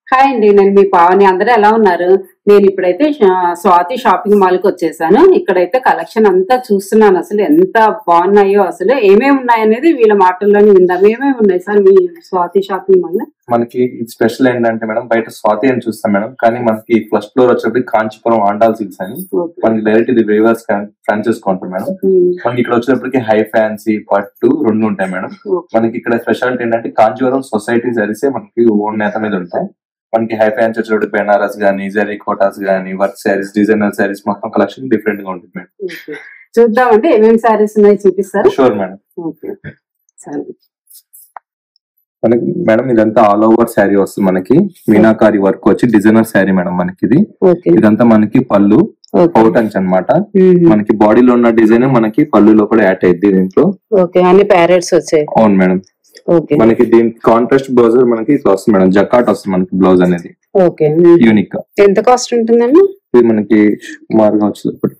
Hi అండి నేను మీ పావని అందరూ ఎలా ఉన్నారు నేను ఇప్పుడైతే షా- స్వాతి షాపింగ్ మాల్ కి వచ్చేసాను ఇక్కడైతే కలెక్షన్ అంతా చూస్తున్నాను అసలు ఎంత బాగున్నాయో అసలు ఏమేమి ఉన్నాయి అనేది వీళ్ళ మాటల్లోనే విందాం ఏమేమి ఉన్నాయి సార్ మీ స్వాతి షాపింగ్ మాల్ మనకి స్పెషల్ ఏంటంటే మేడం బయట స్వాతి అని చూస్తాం మేడం కానీ మనకి ఫస్ట్ ఫ్లోర్ వచ్చేప్పటికి కాంచీపురం ఆండాల్ సిల్క్స్ అని మనకి డైరెక్ట్ ఇది వేవర్స్ ఫ్రాంచైజ్ కౌంటర్ మేడం మనకి ఇక్కడ వచ్చేటప్పటికి హై ఫ్యాన్సీ పట్టు రెండు ఉంటాయి మేడం మనకి ఇక్కడ స్పెషాలిటీ ఏంటంటే కాంచీపురం సొసైటీ సరిసే మనకి ఓన్ నేత మీద ఉంటాయి మనకి హై ఫ్యాన్స్ వచ్చేటప్పుడు బెనారస్ గానీ జరీ కోటాస్ గానీ వర్క్ శారీస్ డిజైనర్ శారీస్ మొత్తం కలెక్షన్ డిఫరెంట్ గా ఉంటుంది మేడం చూద్దామంటే ఏమేమి శారీస్ ఉన్నాయి చూపిస్తారు షూర్ మేడం ఓకే సరే మనకి మేడం ఇదంతా ఆల్ ఓవర్ శారీ వస్తుంది మనకి మీనాకారి వర్క్ వచ్చి డిజైనర్ శారీ మేడం మనకి ఇది ఓకే ఇదంతా మనకి పళ్ళు ఓకే పౌటన్స్ అన్నమాట మ్మ్. మనకి బాడీలో ఉన్న డిజైన్ మనకి పళ్ళులో కూడా యాడ్ అయ్యింది దీంట్లో ఓకే అన్ని ప్యారెట్స్ వచ్చాయి అవును మేడం ఓకే మనకి దీని కాంట్రాస్ట్ బ్లౌజ్ మనకి ఇట్లా వస్తుంది మేడం జకాట్ వస్తుంది మనకి బ్లౌజ్ అనేది ఓకే మ్మ్. యూనిక్ గా ఎంత కాస్ట్ ఉంటుందండి ఇది మనకి సుమారుగా వచ్చేటప్పుడు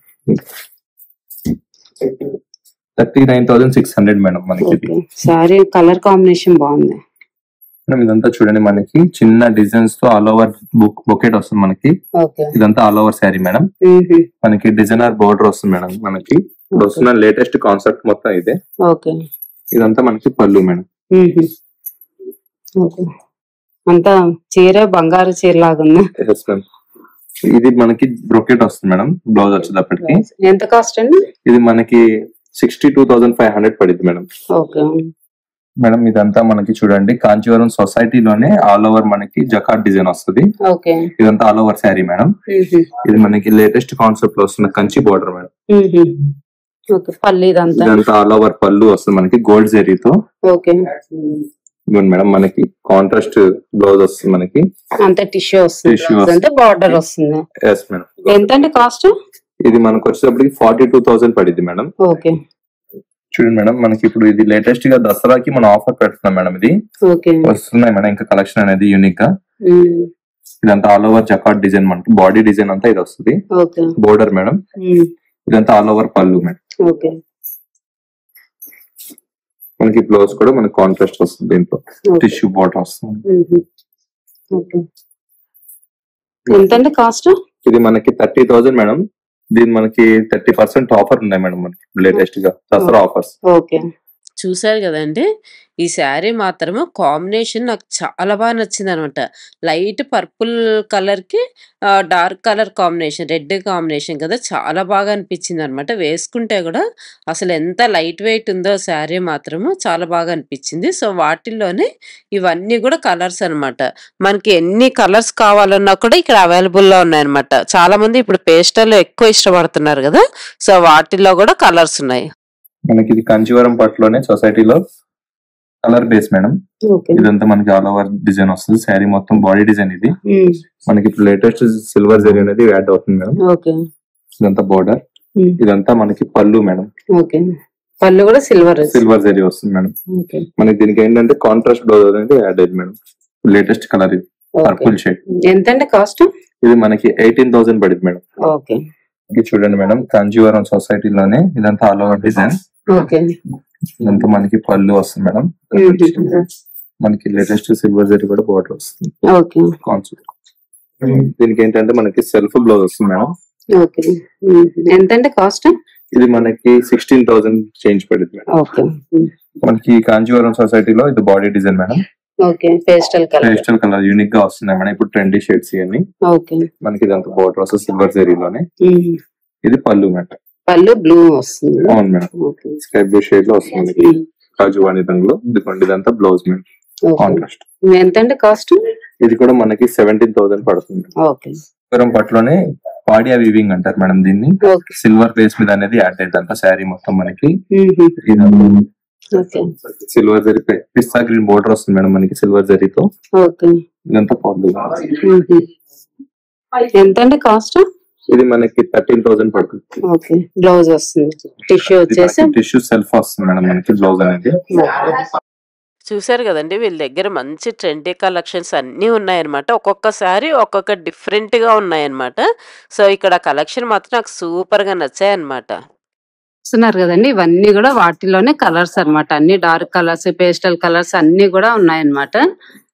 thirty nine thousand six hundred madam మనకి ఇది ఓకే సారీ కలర్ కాంబినేషన్ బాగుంది మేడం ఇదంతా చూడండి మనకి చిన్న డిజైన్స్ తో ఆల్ ఓవర్ బుక్ బొకెట్ వస్తుంది మనకి ఓకే ఇదంతా ఆల్ ఓవర్ శారీ మేడం మ్మ్. మనకి డిజైనర్ బోర్డర్ వస్తుంది మేడం మనకి ఇప్పుడు వస్తున్న లేటెస్ట్ కాన్సెప్ట్ మొత్తం ఇదే ఓకే ఇదంతా మనకి పళ్ళు మేడం మ్మ్. ఓకే అంతా చీర బంగారు చీర లాగా ఉంది Yes, ma'am. ఇది మనకి బ్రొకెట్ వస్తుంది మేడం బ్లౌజ్ వచ్చేటప్పటికి ఎంత కాస్ట్ అండి ఇది మనకి sixty two thousand five hundred పడింది మేడం ఓకే మేడం ఇదంతా మనకి చూడండి కాంచీవరం సొసైటీలోనే ఆల్ ఓవర్ మనకి జకాట్ డిజైన్ వస్తుంది ఓకే ఇదంతా ఆల్ ఓవర్ శారీ మేడం మ్మ్. ఇది మనకి లేటెస్ట్ కాన్సెప్ట్ లో వస్తున్న కంచి బోర్డర్ మేడం మ్మ్. ఓకే పల్లి ఇదంతా ఇదంతా ఆల్ ఓవర్ పళ్ళు వస్తుంది మనకి గోల్డ్ జెరీతో ఓకే ఇవ్వండి మేడం మనకి కాంట్రాస్ట్ బ్లౌజ్ వస్తుంది మనకి అంతా టిష్యూ వస్తుంది Tissue Blouse అంటే బార్డర్ వస్తుంది ఎస్ మేడం ఎంత అండి కాస్ట్ ఇది మనకు వచ్చేటప్పటికి ఫార్టీ టూ థౌసండ్ పడింది మేడం ఓకే చూడండి మేడం మనకి ఇప్పుడు ఇది లేటెస్ట్ గా దసరాకి మనం ఆఫర్ పెడుతున్నాం మేడం ఇది ఓకే వస్తున్నాయి మేడం ఇంకా కలెక్షన్ అనేది యూనిక్ గా మ్మ్. ఇదంతా ఆల్ ఓవర్ జకాట్ డిజైన్ మనకి బాడీ డిజైన్ అంతా ఇది వస్తుంది ఓకే బోర్డర్ మేడం మ్మ్. ఇదంతా all over pallu madam okay మనకి బ్లౌజ్ కూడా మనకి కాంట్రాస్ట్ వస్తుంది దీంట్లో ఓకే టిష్యూ బోర్డర్ వస్తుంది మ్మ్. ఓకే ఎంత అండి కాస్ట్ ఇది మనకి థర్టీ థౌసండ్ మేడం దీని మనకి థర్టీ పర్సెంట్ ఆఫర్ ఉన్నాయి మేడం మనకి లేటెస్ట్ గా దసరా ఆఫర్స్ ఓకే చూసారు కదండి ఈ శారీ మాత్రము కాంబినేషన్ నాకు చాలా బాగా నచ్చింది అనమాట లైట్ పర్పుల్ కలర్ కి dark colour combination red combination కదా చాలా బాగా అనిపించింది అనమాట వేసుకుంటే కూడా అసలు ఎంత లైట్ వెయిట్ ఉందో శారీ మాత్రము చాలా బాగా అనిపించింది సో వాటిల్లోనే ఇవన్నీ కూడా కలర్స్ అన్నమాట మనకి ఎన్ని కలర్స్ కావాలన్నా కూడా ఇక్కడ అవైలబుల్ లో ఉన్నాయన్నమాట చాలా మంది ఇప్పుడు పేస్టల్ ఎక్కువ ఇష్టపడుతున్నారు కదా సో వాటిల్లో కూడా కలర్స్ ఉన్నాయి మనకి ఇది కంచివరం పట్టులోనే సొసైటీలో కలర్ బేస్ మేడం ఓకే ఇదంతా మనకి ఆల్ ఓవర్ డిజైన్ వస్తుంది శారీ మొత్తం బాడీ డిజైన్ ఇది మ్మ్. మనకి ఇప్పుడు లేటెస్ట్ సిల్వర్ జరీ అనేది యాడ్ అవుతుంది మేడం ఓకే ఇదంతా బోర్డర్ మ్మ్. ఇదంతా మనకి పళ్ళు మేడం ఓకే పళ్ళు కూడా సిల్వర్ సిల్వర్ జరీ వస్తుంది మేడం ఓకే మనకి దీనికి ఏంటంటే కాంట్రాస్ట్ బ్లౌజ్ అనేది యాడ్ అయింది మేడం లేటెస్ట్ కలర్ ఇది ఓకే పర్పుల్ షేడ్ ఎంత అండి కాస్ట్ ఇది మనకి ఎయిటీన్ థౌసండ్ పడింది మేడం ఓకే ఇది చూడండి మేడం కాంజీవరం సొసైటీలోనే ఇదంతా ఆల్ ఓవర్ డిజైన్ ఓకే ఇదంతా మనకి పళ్ళు వస్తుంది మేడం మ్మ్. మనకి లేటెస్ట్ సిల్వర్ జరీ కూడా బోర్డర్ వస్తుంది ఓకే కాన్సెప్ట్ దీనికి ఏంటంటే మనకి సెల్ఫ్ బ్లౌజ్ వస్తుంది మేడం ఓకే మ్మ్. ఎంత అండి కాస్ట్ ఇది మనకి సిక్స్టీన్ థౌసండ్ చేంజ్ పడింది మేడం ఓకే మనకి కాంజీవరం సొసైటీలో ఇది body design madam okay pastel colour pastel colour unique గా వస్తున్నాయి మేడం ఇప్పుడు ట్రెండీ షేడ్స్ ఇవన్నీ ఓకే మనకి ఇదంతా బోర్డర్ వస్తుంది సిల్వర్ జరీలోనే మ్మ్. ఇది పళ్ళు మేడం పళ్ళు బ్లూ వస్తుంది అవును madam okay sky blue shade లో వస్తుంది మనకి కాజువాణి రంగులో ఇదిగోండి ఇదంతా బ్లౌజ్ మేడం ఓకే కాంట్రాస్ట్ ఎంత అండి కాస్ట్ ఇది కూడా మనకి సెవెంటీన్ థౌసండ్ పడుతుంది ఓకే పూర్వం పట్టులోనే పాడియా వీవింగ్ అంటారు మేడం దీన్ని ఓకే సిల్వర్ బేస్ మీద అనేది యాడ్ అయ్యింది అంతా శారీ మొత్తం మనకి మ్మ్. Okay silver zari pista green border వస్తుంది మేడం మనకి సిల్వర్ జరీతో ఓకే ఇదంతా పళ్ళు మ్మ్. ఎంత అండి కాస్ట్ ఇది మనకి థర్టీన్ థౌసండ్ పడుతుంది ఓకే బ్లౌజ్ వస్తుంది టిష్యూ వచ్చేసి టిష్యూ సెల్ఫ్ వస్తుంది మేడం మనకి బ్లౌజ్ అనేది చూసారు కదండి వీళ్ళ దగ్గర మంచి ట్రెండీ కలెక్షన్స్ అన్నీ ఉన్నాయన్నమాట ఒక్కొక్కసారి ఒక్కొక్క డిఫరెంట్గా ఉన్నాయన్నమాట సో ఇక్కడ కలెక్షన్ మాత్రం నాకు సూపర్గా నచ్చాయన్నమాట చూస్తున్నారు కదండి ఇవన్నీ కూడా వాటిలోనే కలర్స్ అన్నమాట అన్ని డార్క్ కలర్స్ పేస్టల్ కలర్స్ అన్ని కూడా ఉన్నాయన్నమాట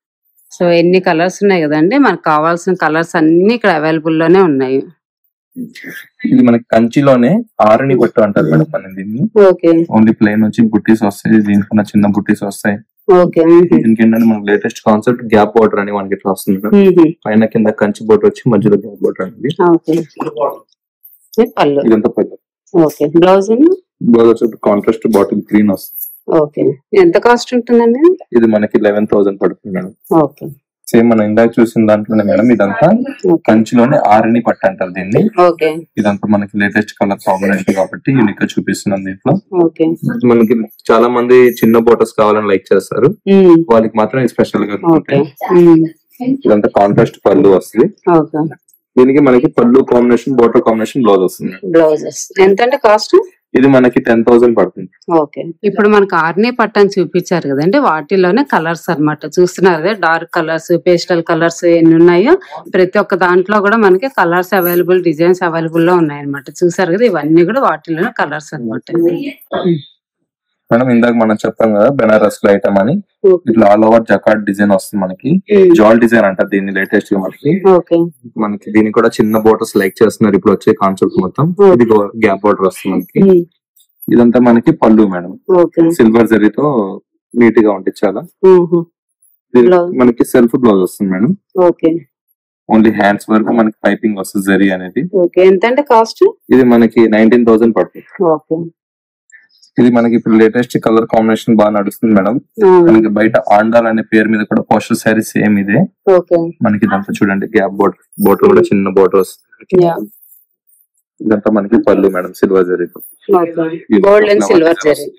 సో ఎన్ని కలర్స్ ఉన్నాయి కదండి మనకు కావాల్సిన కలర్స్ అన్ని ఇక్కడ అవైలబుల్ లోనే ఉన్నాయి ఇది మనకి కంచిలోనే ఆరణి పట్టు అంటారు మేడం మన దీన్ని ఓకే ఓన్లీ ప్లేన్ వచ్చి బుట్టీస్ వస్తాయి దీనికన్నా చిన్న బుట్టీస్ వస్తాయి ఓకే దీనికి ఏంటంటే మనకి లేటెస్ట్ కాన్సెప్ట్ గ్యాప్ బార్డర్ అని మనకి ఇట్లా వస్తుంది మేడం. పైన కింద కంచి బోర్డర్ వచ్చి మధ్యలో గ్యాప్ బార్డర్ అనేది ఓకే ఇది పళ్ళు ఇదంతా పైన ఓకే బ్లౌజ్ బ్లౌజ్ వచ్చి కాంట్రాస్ట్ బాటిల్ గ్రీన్ వస్తుంది ఓకే ఎంత కాస్ట్ ఉంటుందండి ఇది మనకి లెవెన్ థౌసండ్ పడుతుంది మేడం ఓకే సేమ్ మనం ఇందాక చూసిన దాంట్లోనే మేడం ఇదంతా కంచిలోనే ఆరణి పట్టు అంటారు దీన్ని ఓకే ఇదంతా మనకి లేటెస్ట్ కలర్ కాంబినేషన్ కాబట్టి యూనిక్ గా చూపిస్తున్నాం దీంట్లో ఓకే మనకి చాలా మంది చిన్న బోటస్ కావాలని లైక్ చేస్తారు ఉమ్, వాళ్ళకి మాత్రం ఇది స్పెషల్ గా ఓకే ఉంటాయి ఉమ్, ఇదంతా కాంట్రాస్ట్ పళ్ళు వస్తుంది ఓకే దీనికి మనకి pallu combination border combination blouse వస్తుంది బ్లౌజెస్ ఎంత అంటే కాస్ట్ ఇది మనకి టెన్ థౌసండ్ పడుతుంది ఓకే ఇప్పుడు మనకు ఆర్నీ పట్టని చూపించారు కదండి వాటిలోనే కలర్స్ అన్నమాట చూస్తున్నారు కదా డార్క్ కలర్స్ పేస్టల్ కలర్స్ ఎన్ని ఉన్నాయో ప్రతి ఒక్క దాంట్లో కూడా మనకి కలర్స్ అవైలబుల్ డిజైన్స్ అవైలబుల్ లో ఉన్నాయి అనమాట చూసారు కదా ఇవన్నీ కూడా వాటిలోనే కలర్స్ అన్నమాట మేడం ఇందాక మనం చెప్పాం కదా బెనారస్ లో ఐటమ్ అని ఇట్లా ఆల్ ఓవర్ జకాట్ డిజైన్ వస్తుంది మనకి జాల్ డిజైన్ అంటారు దీన్ని లేటెస్ట్ గా మనకి ఓకే మనకి దీనికి కూడా చిన్న బోటర్స్ లైక్ చేస్తున్నారు ఇప్పుడు వచ్చే కాన్సెప్ట్ మొత్తం ఇది గ్యాప్ బోర్డర్ వస్తుంది మనకి ఇదంతా మనకి పళ్ళు మేడం ఓకే సిల్వర్ జరీతో నీట్ గా ఉంటుంది చాలా దీనికి Blouse. మనకి సెల్ఫ్ బ్లౌజ్ వస్తుంది మేడం ఓకే ఓన్లీ హ్యాండ్స్ వరకు మనకి పైపింగ్ వస్తుంది జరీ అనేది ఓకే ఎంత అంటే కాస్ట్ ఇది మనకి నైన్టీన్ థౌసండ్ పడుతుంది ఓకే ఇది మనకి ఇప్పుడు లేటెస్ట్ కలర్ కాంబినేషన్ బాగా నడుస్తుంది మేడం మనకి బయట ఆండాల్ అనే పేరు మీద కూడా పోస్టర్ శారీ సేమ్ ఇదే ఓకే మనకి ఇదంతా చూడండి గ్యాప్ బోట్ బోటర్ కూడా చిన్న బోటర్ వస్తుంది యా ఇదంతా మనకి pallu madam silver zari okay gold and silver zari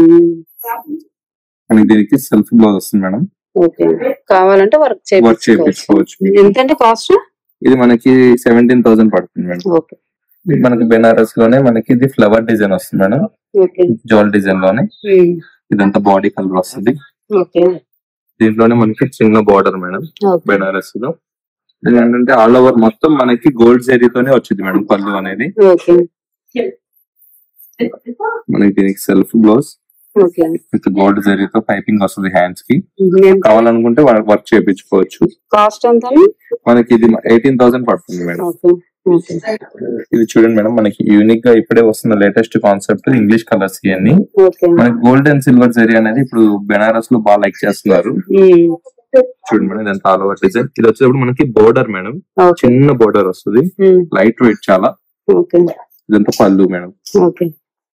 మనకి దీనికి సెల్ఫ్ బ్లౌజ్ వస్తుంది మేడం ఓకే కావాలంటే వర్క్ వర్క్ చేయించుకోవచ్చు చేయించుకోవచ్చు ఎంత అంటే కాస్ట్ ఇది మనకి సెవెంటీన్ థౌసండ్ పడుతుంది మేడం ఓకే ఇది మనకి బెనారస్ లోనే మనకి ఇది ఫ్లవర్ డిజైన్ వస్తుంది మేడం ఓకే జోల్ డిజైన్ లోనే ఇదంతా బాడీ కలర్ వస్తుంది ఓకే దీంట్లోనే మనకి చిన్న బార్డర్ మేడం ఓకే బెనారస్ లో ఇది ఏంటంటే ఆల్ ఓవర్ మొత్తం మనకి గోల్డ్ జరీతోనే వచ్చింది మేడం పళ్ళు అనేది ఓకే మనకి దీనికి self blouse okay with gold జరీతో పైపింగ్ వస్తుంది హ్యాండ్స్ కి కావాలనుకుంటే వర్క్ చేయించుకోవచ్చు కాస్ట్ ఎంత మనకి ఇది ఎయిటీన్ థౌసండ్ పడుతుంది మేడం ఓకే ఓకే ఇది చూడండి మేడం మనకి యూనిక్ గా ఇప్పుడే వస్తున్న లేటెస్ట్ కాన్సెప్ట్ ఇంగ్లీష్ కలర్స్ ఇవన్నీ ఓకే మనకి గోల్డ్ అండ్ సిల్వర్ జరీ అనేది ఇప్పుడు బెనారస్ లో బాగా లైక్ చేస్తున్నారు చూడండి మేడం ఇదంతా ఆల్ ఓవర్ డిజైన్ ఇది వచ్చేటప్పుడు మనకి బోర్డర్ మేడం ఓకే చిన్న బోర్డర్ వస్తుంది లైట్ వెయిట్ చాలా ఓకే ఇదంతా పళ్ళు మేడం ఓకే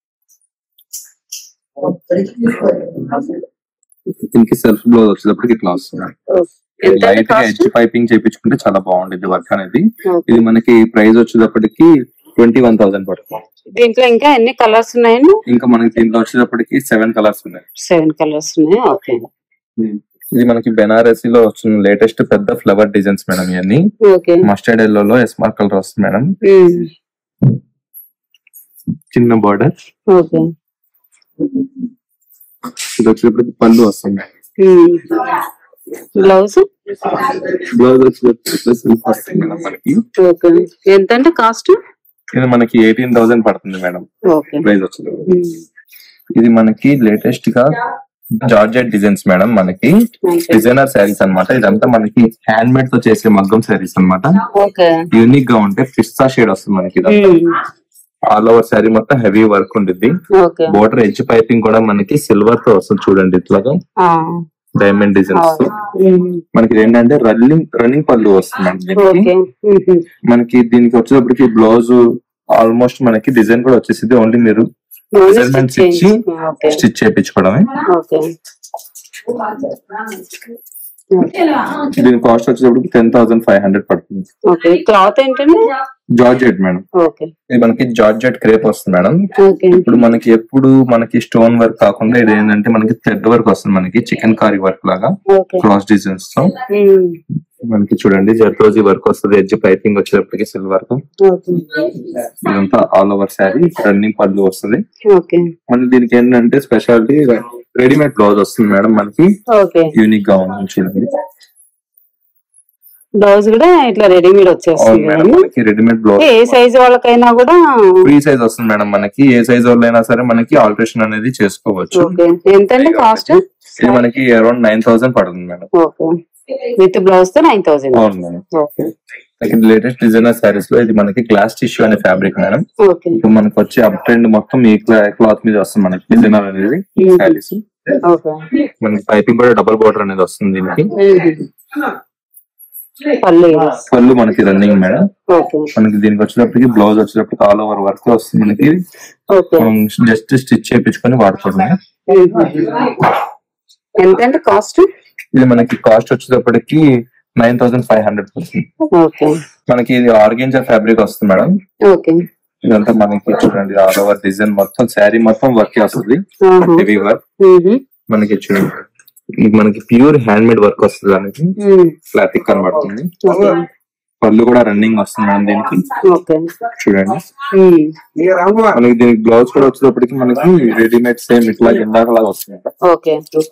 దీనికి సెల్ఫ్ బ్లౌజ్ వచ్చేటప్పటికి ఇట్లా వస్తుంది ఎంత లైట్ గా కాస్ట్ ఎడ్జ్ పైపింగ్ చేయించుకుంటే చాలా బాగుండేది వర్క్ అనేది ఓకే ఇది మనకి ప్రైస్ వచ్చేటప్పటికి ట్వంటీ వన్ థౌసండ్ పడుతుంది దీంట్లో ఇంకా ఎన్ని కలర్స్ ఉన్నాయండి ఇంకా మనకి దీంట్లో వచ్చేటప్పటికి సెవెన్ కలర్స్ ఉన్నాయి సెవెన్ కలర్స్ ఉన్నాయి ఓకే ఇది మనకి బెనారసీ లో వస్తున్న లేటెస్ట్ పెద్ద ఫ్లవర్ డిజైన్స్ మేడం ఇవన్నీ ఓకే మస్టర్డ్ ఎల్లో లో ఎస్మార్ కలర్ వస్తుంది మేడం చిన్న బార్డర్ ఓకే ఇది వచ్చేటప్పటికి పళ్ళు వస్తుంది బ్లౌజ్ బ్లౌజ్ వచ్చేటప్పటికి silk వస్తుంది మేడం మనకి ఓకే ఎంత అంటే కాస్ట్ ఇది మనకి ఎయిటీన్ థౌసండ్ పడుతుంది మేడం ఓకే ప్రైస్ వచ్చేటప్పటికి ఇది మనకి లేటెస్ట్ గా జార్జెట్ డిజైన్స్ మేడం మనకి డిజైనర్ శారీస్ అన్నమాట ఇదంతా మనకి హ్యాండ్ మేడ్ తో చేసే మగ్గం శారీస్ అన్నమాట ఓకే యూనిక్ గా ఉంటే పిస్తా షేడ్ వస్తుంది మనకి ఆల్ ఓవర్ శారీ మొత్తం హెవీ వర్క్ ఉంటుంది ఓకే బోర్డర్ ఎడ్జ్ పైపింగ్ కూడా మనకి సిల్వర్ తో వస్తుంది చూడండి ఇట్లాగా డైమండ్ డిజైన్స్ తో మనకి ఏంటంటే రన్నింగ్ రన్నింగ్ పళ్ళు వస్తుంది దీనికి ఓకే మనకి దీనికి వచ్చేటప్పటికి బ్లౌజ్ ఆల్మోస్ట్ మనకి డిజైన్ కూడా వచ్చేసింది ఓన్లీ మీరు మెజర్మెంట్స్ ఇచ్చి ఓకే స్టిచ్ చేయించుకోవడమే ఓకే దీని కాస్ట్ వచ్చేటప్పటికి టెన్ థౌసండ్ ఫైవ్ హండ్రెడ్ పడుతుంది ఓకే క్లాత్ ఏంటండి జార్జెట్ మేడం ఓకే ఇది మనకి జార్జెట్ క్రేప్ వస్తుంది మేడం ఓకే ఇప్పుడు మనకి ఎప్పుడు మనకి స్టోన్ వర్క్ కాకుండా ఇది ఏంటంటే మనకి థ్రెడ్ వర్క్ వస్తుంది మనకి చికెన్ కారీ వర్క్ లాగా ఓకే క్రాస్ డిజైన్స్ తో మనకి చూడండి జర్దోజీ వర్క్ వస్తుంది ఎడ్జ్ పైపింగ్ వచ్చేటప్పటికి సిల్వర్ తో ఓకే ఇదంతా all over sari running pallu వస్తుంది ఓకే మళ్ళీ దీనికి ఏంటంటే స్పెషాలిటీ రెడీమేడ్ బ్లౌజ్ వస్తుంది మేడం మనకి ఓకే యూనిక్ గా ఉంది చూడండి బ్లౌజ్ కూడా ఇట్లా రెడీమేడ్ అవును వచ్చేస్తుంది మేడం కదండి? మనకి రెడీమేడ్ బ్లౌజ్ ఏ సైజ్ వాళ్ళకైనా కూడా ఫ్రీ సైజ్ వస్తుంది మేడం మనకి ఏ సైజ్ వాళ్ళైనా సరే మనకి ఆల్టరేషన్ అనేది చేసుకోవచ్చు ఓకే ఎంత అండి కాస్ట్ ఇది మనకి అరౌండ్ నైన్ థౌసండ్ పడుతుంది మేడం ఓకే విత్ బ్లౌజ్ తో నైన్ థౌసండ్ అవును madam okay latest designer saris లో ఇది మనకి గ్లాస్ టిష్యూ అనే ఫ్యాబ్రిక్ మేడం ఓకే ఇప్పుడు మనకి వచ్చే అప్ ట్రెండ్ మొత్తం ఈ క్లాత్ మీద వస్తుంది మనకి డిజైనర్ అనేది సారీస్ ఓకే మనకి పైపింగ్ కూడా డబుల్ బోర్డర్ అనేది వస్తుంది దీనికి పళ్ళు పళ్ళు మనకి రన్నింగ్ మేడం ఓకే మనకి దీనికి వచ్చేటప్పటికి బ్లౌజ్ వచ్చేటప్పటికి ఆల్ ఓవర్ వర్క్ వస్తుంది మనకి ఓకే మనం జస్ట్ స్టిచ్ చేయించుకొని వాడుకోవడమే ఎంత అంటే కాస్ట్ ఇది మనకి కాస్ట్ వచ్చేటప్పటికి నైన్ థౌసండ్ ఫైవ్ హండ్రెడ్ పడుతుంది ఓకే మనకి ఇది ఆర్గెంజా ఫ్యాబ్రిక్ వస్తుంది మేడం ఓకే ఇదంతా మనకి చూడండి ఆల్ ఓవర్ డిజైన్ మొత్తం శారీ మొత్తం వర్క్ వస్తుంది హెవీ వర్క్ మనకి చూడండి ఇది మనకి ప్యూర్ హ్యాండ్ మేడ్ వర్క్ వస్తుంది దానికి క్లాతిక్ కనబడుతుంది ఓకే పళ్ళు కూడా రన్నింగ్ వస్తుంది మేడం దీనికి ఓకే చూడండి మనకి దీనికి బ్లౌజ్ కూడా వచ్చేటప్పటికి మనకి రెడీమేడ్ సేమ్ ఇట్లా ఇందాక లాగా వస్తుంది ఓకే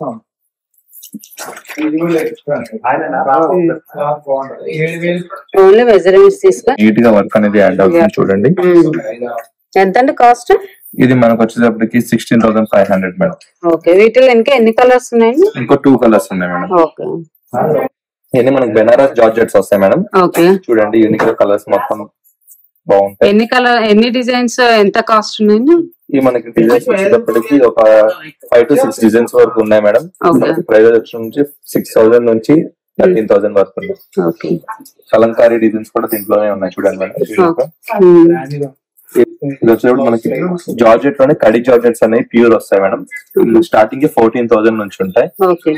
ఓన్లీ మెజర్మెంట్స్ తీసుకో నీట్ గా వర్క్ అనేది యాడ్ అవుతుంది చూడండి ఎంత అండి కాస్ట్ ఇది మనకు వచ్చేటప్పటికి sixteen thousand five hundred madam okay వీటిలో ఇంకా ఎన్ని కలర్స్ ఉన్నాయండి ఇంకో టూ కలర్స్ ఉన్నాయి మేడం ఓకే ఇవన్నీ మనకి బెనారస్ జార్జెట్స్ వస్తాయి మేడం ఓకే చూడండి యూనిక్ కలర్స్ మొత్తం బాగుంటాయి ఎన్ని కలర్ ఎన్ని డిజైన్స్ ఎంత కాస్ట్ ఉన్నాయండి ఈ మనకి డిజైన్స్ వచ్చేటప్పటికి ఒక ఫైవ్ టు సిక్స్ డిజైన్స్ వరకు ఉన్నాయి మేడం ఓకే ప్రైస్ వచ్చి నుంచి సిక్స్ థౌసండ్ నుంచి థర్టీన్ థౌసండ్ వరకు ఉన్నాయి ఓకే కలంకారీ డిజైన్స్ కూడా దీంట్లోనే ఉన్నాయి చూడండి మేడం ఇది వచ్చేటప్పుడు మనకి జార్జెట్ లోనే కడి జార్జెట్స్ అనేవి ప్యూర్ వస్తాయి మేడం స్టార్టింగ్ ఫోర్టీన్ థౌసండ్ నుంచి ఉంటాయి ఓకే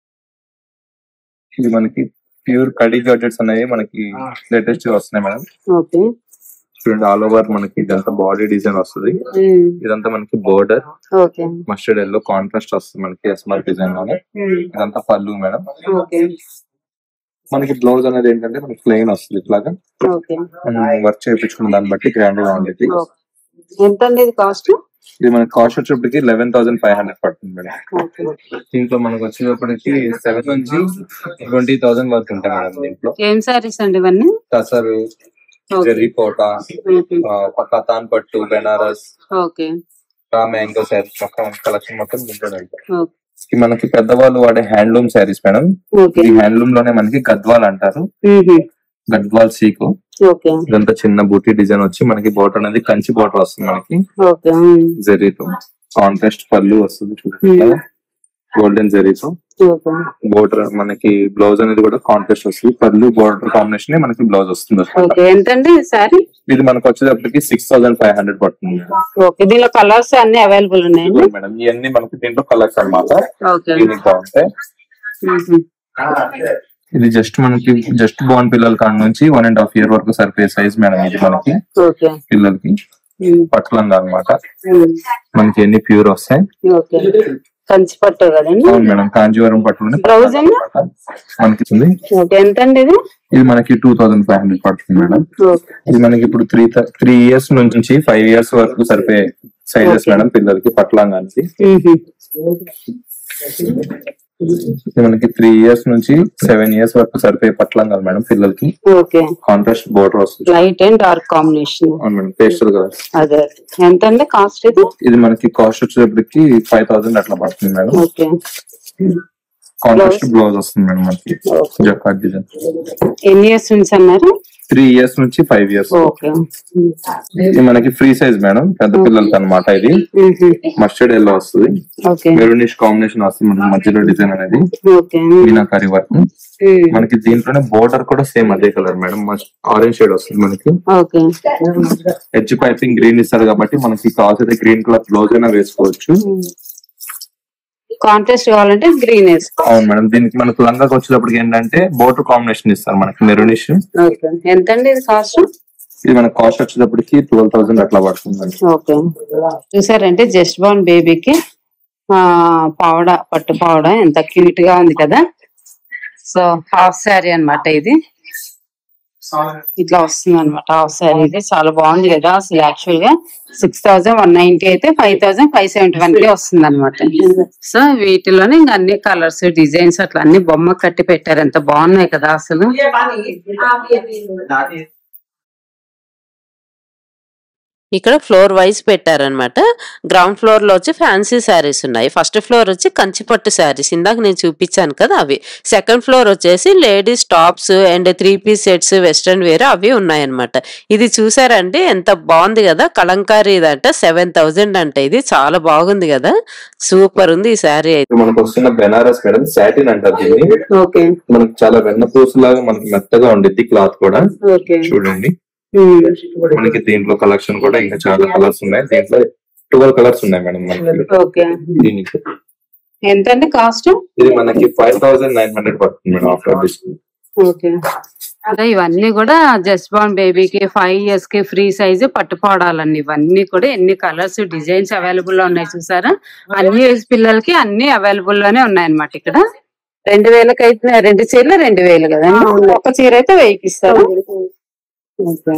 ఇది మనకి ప్యూర్ కడి జార్జెట్స్ అనేవి మనకి లేటెస్ట్ వస్తున్నాయి మేడం ఓకే చూడండి ఆల్ ఓవర్ మనకి ఇదంతా బాడీ డిజైన్ వస్తుంది ఇదంతా మనకి border okay mustard yellow contrast వస్తుంది మనకి ఎస్మర్ డిజైన్ లోనే ఇదంతా పళ్ళు మేడం ఓకే మనకి బ్లౌజ్ అనేది ఏంటంటే మనకి ప్లెయిన్ వస్తుంది ఇట్లాగా ఓకే మనం వర్క్ చేయించుకున్న దాన్ని బట్టి గ్రాండ్ గా ఉండేది ఎంత అండి ఇది కాస్ట్ ఇది మనకి కాస్ట్ వచ్చేప్పటికి లెవెన్ థౌసండ్ ఫైవ్ హండ్రెడ్ పడుతుంది మేడం ఓకే దీంట్లో మనకు వచ్చేటప్పటికి సెవెన్ నుంచి ట్వంటీ థౌసండ్ వరకు ఉంటాయి మేడం దీంట్లో ఏం సారీస్ అండి ఇవన్నీ కసరు ఓకే జెర్రీ కోట కతాన్ పట్టు Banaras okay raw mango saris మొత్తం కలెక్షన్ మొత్తం దీంట్లో ఉంటాయి ఓకే ఈ మనకి పెద్దవాళ్ళు వాడే హ్యాండ్లూమ్ శారీస్ మేడం ఓకే ఈ హ్యాండ్లూమ్ లోనే మనకి గద్వాల్ అంటారు గద్వాల్ సీకు ఓకే ఇదంతా చిన్న బూటీ డిజైన్ వచ్చి మనకి బోటర్ అనేది కంచి బోటర్ వస్తుంది మనకి ఓకే జరీతో కాంట్రాస్ట్ పళ్ళు వస్తుంది చూడండి గోల్డెన్ జరీతో ఓకే బోర్డర్ మనకి బ్లౌజ్ అనేది కూడా కాంట్రాస్ట్ వస్తుంది పళ్ళు బోర్డర్ కాంబినేషన్ మనకి బ్లౌజ్ వస్తుంది ఓకే ఎంత అండి సారీ ఇది మనకు వచ్చేటప్పటికి సిక్స్ థౌసండ్ ఫైవ్ హండ్రెడ్ పడుతుంది ఓకే దీనిలో కలర్స్ అన్ని అవైలబుల్ ఉన్నాయండి ఇదిగోండి మేడం ఇవన్నీ మనకి దీంట్లో కలర్స్ అన్నమాట ఓకే యూనిక్ గా ఉంటాయి ఇది జస్ట్ మనకి జస్ట్ బోర్న్ పిల్లల కాడ నుంచి వన్ అండ్ హాఫ్ ఇయర్ వరకు సరిపోయే సైజ్ మేడం ఇది మనకి ఓకే పిల్లలకి పట్లంగా అన్నమాట మనకి ఎన్ని ప్యూర్ వస్తాయి ఓకే కంచి పట్టు కదండి అవును మేడం కాంజీవరం పట్టులోనే బ్లౌజ్ అండి మనకి ఉంది ఓకే ఎంత అండి ఇది ఇది మనకి టూ థౌసండ్ ఫైవ్ హండ్రెడ్ పడుతుంది మేడం ఓకే ఇది మనకి ఇప్పుడు త్రీ త్రీ ఇయర్స్ నుంచి ఫైవ్ ఇయర్స్ వరకు సరిపోయే సైజెస్ Okay. మేడం పిల్లలకి పట్లాంగానికి ఇది మనకి త్రీ ఇయర్స్ నుంచి సెవెన్ ఇయర్స్ వరకు సరిపోయే పట్లాంగాలు మేడం పిల్లలకి ఓకే కాంట్రాస్ట్ బోర్డర్ వస్తుంది లైట్ అండ్ డార్క్ కాంబినేషన్ అవును మేడం పేస్టల్ కలర్ అదే ఎంత అండి కాస్ట్ ఇది ఇది మనకి కాస్ట్ వచ్చేటప్పటికి ఫైవ్ థౌసండ్ అట్లా పడుతుంది మేడం ఓకే కాంట్రాస్ట్ బ్లౌజ్ వస్తుంది మేడం మనకి Okay. జకాట్ డిజైన్ ఎన్ని ఇయర్స్ నుంచి అన్నారు త్రీ ఇయర్స్ నుంచి ఫైవ్ ఇయర్స్ ఓకే ఇది మనకి ఫ్రీ సైజ్ మేడం పెద్ద పిల్లలకి అన్నమాట ఇది మస్టర్డ్ ఎల్లో వస్తుంది ఓకే మెరూనిష్ కాంబినేషన్ వస్తుంది మనకి మధ్యలో డిజైన్ అనేది ఓకే మీనాకారి వర్క్ మనకి దీంట్లోనే బోర్డర్ కూడా సేమ్ అదే కలర్ మేడం ఆరెంజ్ షేడ్ వస్తుంది మనకి ఓకే ఎడ్జ్ పైపింగ్ గ్రీన్ ఇస్తారు కాబట్టి మనకి కావాల్సిన గ్రీన్ కలర్ బ్లౌజ్ అయినా వేసుకోవచ్చు కాంట్రాస్ట్ కావాలంటే గ్రీన్ వేసుకో అవును మేడం దీనికి మనకు లంగాకి వచ్చేటప్పటికి ఏంటంటే బోర్డర్ కాంబినేషన్ ఇస్తారు మనకి మెరూనిష్ ఓకే ఎంత అండి ఇది కాస్ట్ ఇది మన కాస్ట్ వచ్చేటప్పటికి ట్వెల్వ్ థౌసండ్ అట్లా పడుతుంది ఓకే చూసారంటే జస్ట్ బాన్ బేబీకి ఆ పావడ పట్టు పావడ ఎంత క్యూట్ గా ఉంది కదా సో హాఫ్ శారీ అన్నమాట ఇది ఇట్లా వస్తుంది అనమాట హాఫ్ శారీ ఇది చాలా బాగుంది కదా అసలు యాక్చువల్ గా సిక్స్ థౌసండ్ వన్ నైన్టీ అయితే five thousand five seventy one కి వస్తుంది అనమాట సో వీటిలోనే ఇంకా అన్ని కలర్స్ డిజైన్స్ అట్లా అన్ని బొమ్మ కట్టి పెట్టారు ఎంత బాగున్నాయి కదా అసలు ఇక్కడ ఫ్లోర్ వైజ్ పెట్టారనమాట గ్రౌండ్ ఫ్లోర్ లో వచ్చి ఫ్యాన్సీ శారీస్ ఉన్నాయి ఫస్ట్ ఫ్లోర్ వచ్చి కంచిపట్టు శారీస్ ఇందాక నేను చూపించాను కదా అవి సెకండ్ ఫ్లోర్ వచ్చేసి ladies tops and three piece sets western wear అవి ఉన్నాయన్నమాట ఇది చూసారంటే ఎంత బాగుంది కదా కలంకారీ ఇదంట సెవెన్ థౌజండ్ అంట ఇది చాలా బాగుంది కదా సూపర్ ఉంది ఈ శారీ అయితే ఇప్పుడు మనకు వస్తున్న బెనారస్ మేడం సాటిన్ అంటారు దీన్ని ఓకే మనకు చాలా వెన్నపూస లాగా మనకి మెత్తగా ఉండిద్ది క్లాత్ కూడా ఓకే చూడండి మనకి దీంట్లో కలెక్షన్ కూడా ఇంకా చాలా కలర్స్ ఉన్నాయి దీంట్లో ట్వెల్వ్ కలర్స్ ఉన్నాయి మేడం మనకి ఓకే దీనికి ఎంత అండి కాస్ట్ ఇది మనకి ఫైవ్ థౌసండ్ నైన్ హండ్రెడ్ పడుతుంది మేడం ఆఫ్టర్ డిస్కౌంట్ ఓకే అంటే ఇవన్నీ కూడా జస్ట్ బాన్ బేబీకి ఫైవ్ ఇయర్స్ కి ఫ్రీ సైజ్ పట్టుకోవడాలండి ఇవన్నీ కూడా ఎన్ని కలర్స్ డిజైన్స్ అవైలబుల్ లో ఉన్నాయి చూసారా అన్ని ఏజ్ పిల్లలకి అన్ని అవైలబుల్ లోనే ఉన్నాయన్నమాట ఇక్కడ రెండు వేలకి అయితే రెండు చీరలు రెండు వేలు కదండి ఒక చీర అయితే వెయ్యికి ఇస్తారు ఓకే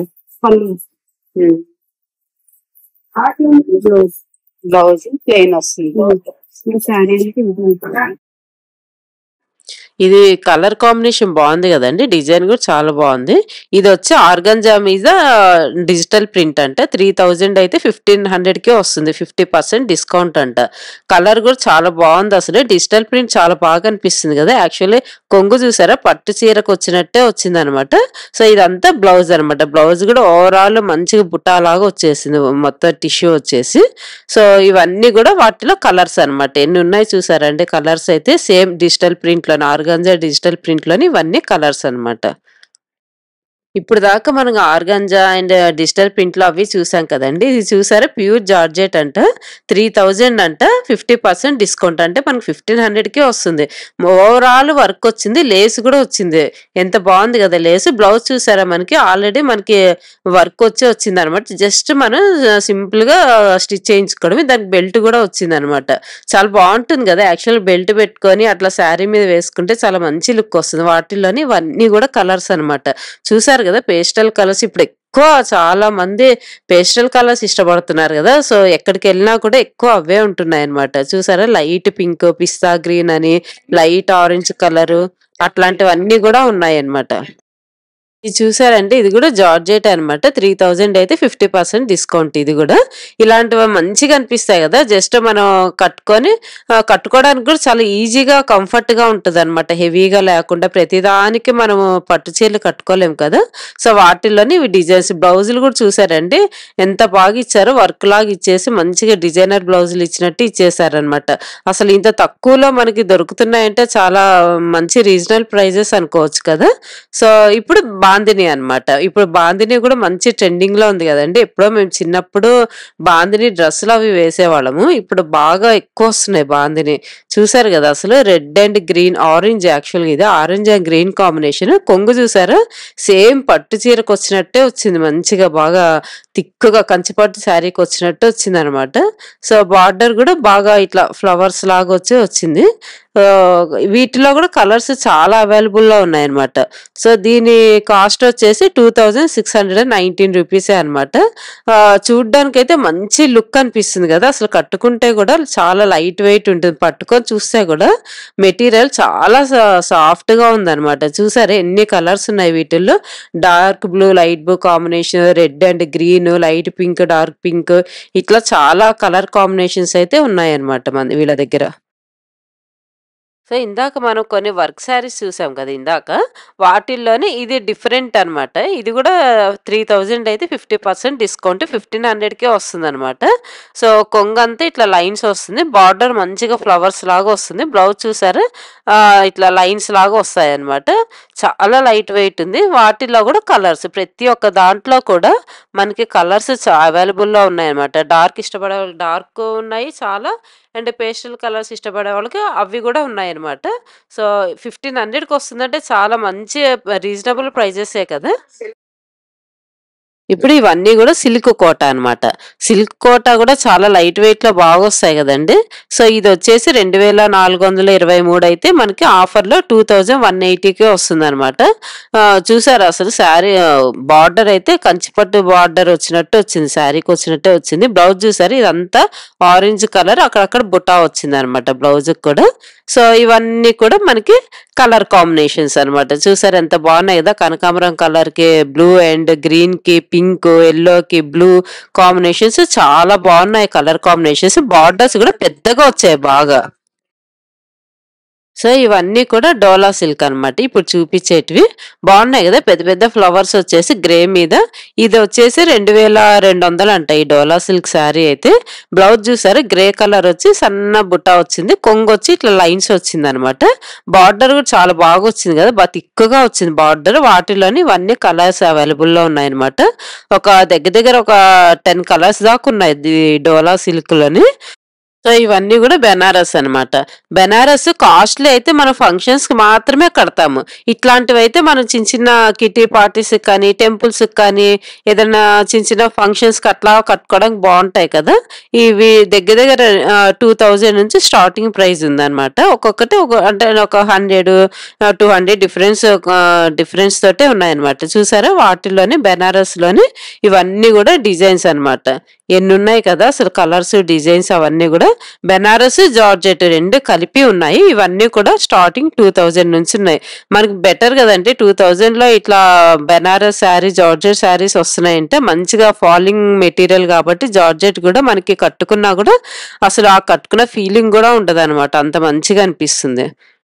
బ్లౌజ్ ప్లెయిన్ వస్తుంది శారీకి ఇది కలర్ కాంబినేషన్ బాగుంది కదండి డిజైన్ కూడా చాలా బాగుంది ఇది వచ్చి ఆర్గంజా మీద డిజిటల్ ప్రింట్ అంట త్రీ థౌజండ్ అయితే ఫిఫ్టీన్ హండ్రెడ్ కే వస్తుంది ఫిఫ్టీ పర్సెంట్ డిస్కౌంట్ అంట కలర్ కూడా చాలా బాగుంది అసలు డిజిటల్ ప్రింట్ చాలా బాగా అనిపిస్తుంది కదా యాక్చువల్లీ కొంగు చూసారా పట్టు చీరకు వచ్చినట్టే వచ్చింది అనమాట సో ఇదంతా బ్లౌజ్ అనమాట బ్లౌజ్ కూడా ఓవరాల్ మంచిగా బుట్టాలాగా వచ్చేసింది మొత్తం టిష్యూ వచ్చేసి సో ఇవన్నీ కూడా వాటిలో కలర్స్ అన్నమాట ఎన్ని ఉన్నాయి చూసారంటే కలర్స్ అయితే సేమ్ డిజిటల్ ప్రింట్ లోని ఆర్గంజా డిజిటల్ ప్రింట్ లోని ఇవన్నీ కలర్స్ అన్నమాట ఇప్పుడు దాకా మనం ఆర్గంజా అండ్ డిజిటల్ ప్రింట్ లో అవి చూసాం కదండి ఇది చూసారా ప్యూర్ జార్జెట్ అంట త్రీ థౌజండ్ అంట ఫిఫ్టీ పర్సెంట్ డిస్కౌంట్ అంటే మనకి ఫిఫ్టీన్ హండ్రెడ్ కి వస్తుంది ఓవరాల్ వర్క్ వచ్చింది లేస్ కూడా వచ్చింది ఎంత బాగుంది కదా లేస్ బ్లౌజ్ చూసారా మనకి ఆల్రెడీ మనకి వర్క్ వచ్చి వచ్చింది అనమాట జస్ట్ మనం సింపుల్ గా స్టిచ్ చేయించుకోవడమే దానికి బెల్ట్ కూడా వచ్చింది అనమాట చాలా బాగుంటుంది కదా యాక్చువల్ బెల్ట్ పెట్టుకొని అట్లా శారీ మీద వేసుకుంటే చాలా మంచి లుక్ వస్తుంది వాటిల్లోని ఇవన్నీ కూడా కలర్స్ అన్నమాట చూసారు కదా పేస్టల్ కలర్స్ ఇప్పుడు ఎక్కువ చాలా మంది పేస్టల్ కలర్స్ ఇష్టపడుతున్నారు కదా సో ఎక్కడికి వెళ్ళినా కూడా ఎక్కువ అవే ఉంటున్నాయి అనమాట చూసారా లైట్ పింక్ పిస్తా గ్రీన్ అని లైట్ ఆరెంజ్ కలర్ అట్లాంటివన్నీ కూడా ఉన్నాయి అన్నమాట ఇది చూసారంటే ఇది కూడా జార్జెట్ అన్నమాట త్రీ థౌజండ్ అయితే ఫిఫ్టీ పర్సెంట్ డిస్కౌంట్ ఇది కూడా ఇలాంటివి మంచిగా అనిపిస్తాయి కదా జస్ట్ మనం కట్టుకొని ఆ, కట్టుకోవడానికి కూడా చాలా ఈజీగా కంఫర్ట్ గా ఉంటది అనమాట హెవీగా లేకుండా ప్రతిదానికి మనము పట్టు చీరలు కట్టుకోలేం కదా సో వాటిల్లోని ఇవి డిజైన్స్ బ్లౌజులు కూడా చూసారండి ఎంత బాగా ఇచ్చారో వర్క్ లాగా ఇచ్చేసి మంచిగా డిజైనర్ బ్లౌజులు ఇచ్చినట్టు ఇచ్చేసారనమాట అసలు ఇంత తక్కువలో మనకి దొరుకుతున్నాయంటే చాలా మంచి రీజనల్ ప్రైజెస్ అనుకోవచ్చు కదా సో ఇప్పుడు బాందిని అన్నమాట ఇప్పుడు బాందిని కూడా మంచి ట్రెండింగ్ లో ఉంది కదండి ఎప్పుడో మేము చిన్నప్పుడు బాందిని డ్రెస్సులు అవి వేసేవాళ్ళము ఇప్పుడు బాగా ఎక్కువ వస్తున్నాయి బాందిని చూసారు కదా అసలు రెడ్ అండ్ గ్రీన్ ఆరెంజ్ యాక్చువల్గా ఇది ఆరెంజ్ అండ్ గ్రీన్ కాంబినేషన్ కొంగు చూసారా సేమ్ పట్టు చీరకు వచ్చినట్టే వచ్చింది మంచిగా బాగా తిక్కుగా కంచిపట్టు శారీకి వచ్చినట్టు వచ్చింది అనమాట సో బార్డర్ కూడా బాగా ఇట్లా ఫ్లవర్స్ లాగా వచ్చి వచ్చింది ఆ, వీటిలో కూడా కలర్స్ చాలా అవైలబుల్ లో ఉన్నాయి అనమాట సో దీని కాస్ట్ వచ్చేసి two thousand six hundred and nineteen రూపీసే అనమాట చూడ్డానికి అయితే మంచి లుక్ అనిపిస్తుంది కదా అసలు కట్టుకుంటే కూడా చాలా లైట్ వెయిట్ ఉంటుంది పట్టుకొని చూస్తే కూడా మెటీరియల్ చాలా సాఫ్ట్ గా ఉందన్నమాట చూసారా ఎన్ని కలర్స్ ఉన్నాయి వీటిల్లో dark blue light blue combination red and green light pink dark pink ఇట్లా చాలా కలర్ కాంబినేషన్స్ అయితే ఉన్నాయి అనమాట మన వీళ్ళ దగ్గర సో ఇందాక మనం కొన్ని వర్క్ శారీస్ చూసాం కదా ఇందాక వాటిల్లోనే ఇది డిఫరెంట్ అన్నమాట ఇది కూడా త్రీ థౌజండ్ అయితే ఫిఫ్టీ పర్సెంట్ డిస్కౌంట్ ఫిఫ్టీన్ హండ్రెడ్కే వస్తుంది అనమాట సో కొంగంతా ఇట్లా లైన్స్ వస్తుంది బార్డర్ మంచిగా ఫ్లవర్స్ లాగా వస్తుంది బ్లౌజ్ చూసారా ఆ, ఇట్లా లైన్స్ లాగా వస్తాయి అనమాట చాలా లైట్ వెయిట్ ఉంది వాటిల్లో కూడా కలర్స్ ప్రతి ఒక్క దాంట్లో కూడా మనకి కలర్స్ అవైలబుల్లో ఉన్నాయి అనమాట డార్క్ ఇష్టపడే వాళ్ళు డార్క్ ఉన్నాయి చాలా అండ్ పేస్టల్ కలర్స్ ఇష్టపడే వాళ్ళకి అవి కూడా ఉన్నాయి అనమాట సో ఫిఫ్టీన్ హండ్రెడ్కి వస్తుందంటే చాలా మంచి రీజనబుల్ ప్రైజెసే కదా ఇప్పుడు ఇవన్నీ కూడా సిల్క్ కోట అన్నమాట సిల్క్ కోట కూడా చాలా లైట్ వెయిట్ లో బాగా వస్తాయి కదండి సో ఇది వచ్చేసి రెండు వేల నాలుగు వందల ఇరవై మూడు అయితే మనకి ఆఫర్ లో టూ థౌజండ్ వన్ ఎయిటీకే వస్తుంది అనమాట చూసారు అసలు శారీ బార్డర్ అయితే కంచిపట్టు బార్డర్ వచ్చినట్టు వచ్చింది శారీకి వచ్చినట్టే వచ్చింది బ్లౌజ్ చూసారు ఇదంతా ఆరెంజ్ కలర్ అక్కడక్కడ బుటా వచ్చింది అనమాట బ్లౌజ్ కూడా సో ఇవన్నీ కూడా మనకి కలర్ కాంబినేషన్స్ అన్నమాట చూసారు ఎంత బాగున్నాయి కదా కనకాంబరం కలర్ కి బ్లూ అండ్ గ్రీన్ కి పింక్ ఎల్లో కి బ్లూ కాంబినేషన్స్ చాలా బాగున్నాయి కలర్ కాంబినేషన్స్ బార్డర్స్ కూడా పెద్దగా వచ్చాయి బాగా సో ఇవన్నీ కూడా డోలా సిల్క్ అన్నమాట ఇప్పుడు చూపించేటివి బాగున్నాయి కదా పెద్ద పెద్ద ఫ్లవర్స్ వచ్చేసి గ్రే మీద ఇది వచ్చేసి రెండు వేల రెండు వందలు అంట ఈ డోలా సిల్క్ శారీ అయితే బ్లౌజ్ చూసారు గ్రే కలర్ వచ్చి సన్న బుట్ట వచ్చింది కొంగు వచ్చి ఇట్లా లైన్స్ వచ్చింది అనమాట బార్డర్ కూడా చాలా బాగా వచ్చింది కదా బాగా తిక్కుగా వచ్చింది బార్డర్ వాటిలోని ఇవన్నీ కలర్స్ అవైలబుల్ లో ఉన్నాయన్నమాట ఒక దగ్గర దగ్గర ఒక టెన్ కలర్స్ దాకా ఉన్నాయి ఈ డోలా సిల్క్ లోని సో ఇవన్నీ కూడా బెనారస్ అన్నమాట బెనారస్ కాస్ట్లీ అయితే మనం ఫంక్షన్స్ కి మాత్రమే కడతాము ఇట్లాంటివి అయితే మనం చిన్న చిన్న కిటీ పార్టీస్ కానీ టెంపుల్స్ కానీ ఏదైనా చిన్న చిన్న ఫంక్షన్స్ కి అట్లా కట్టుకోవడానికి బాగుంటాయి కదా ఇవి దగ్గర దగ్గర టూ థౌజండ్ నుంచి స్టార్టింగ్ ప్రైస్ ఉందన్నమాట ఒక్కొక్కటి ఒక అంటే ఒక hundred two hundred difference difference తోటే ఉన్నాయన్నమాట చూసారా వాటిలోని బెనారస్ లోని ఇవన్నీ కూడా డిజైన్స్ అన్నమాట ఎన్ని ఉన్నాయి కదా అసలు కలర్స్ డిజైన్స్ అవన్నీ కూడా బెనారస్ జార్జెట్ రెండు కలిపి ఉన్నాయి ఇవన్నీ కూడా స్టార్టింగ్ టూ థౌజండ్ నుంచి ఉన్నాయి మనకి బెటర్ కదండి టూ థౌజండ్ లో ఇట్లా బెనారస్ శారీ జార్జెట్ శారీస్ వస్తున్నాయంటే మంచిగా ఫాలింగ్ మెటీరియల్ కాబట్టి జార్జెట్ కూడా మనకి కట్టుకున్నా కూడా అసలు ఆ కట్టుకున్న ఫీలింగ్ కూడా ఉండదు అంత మంచిగా అనిపిస్తుంది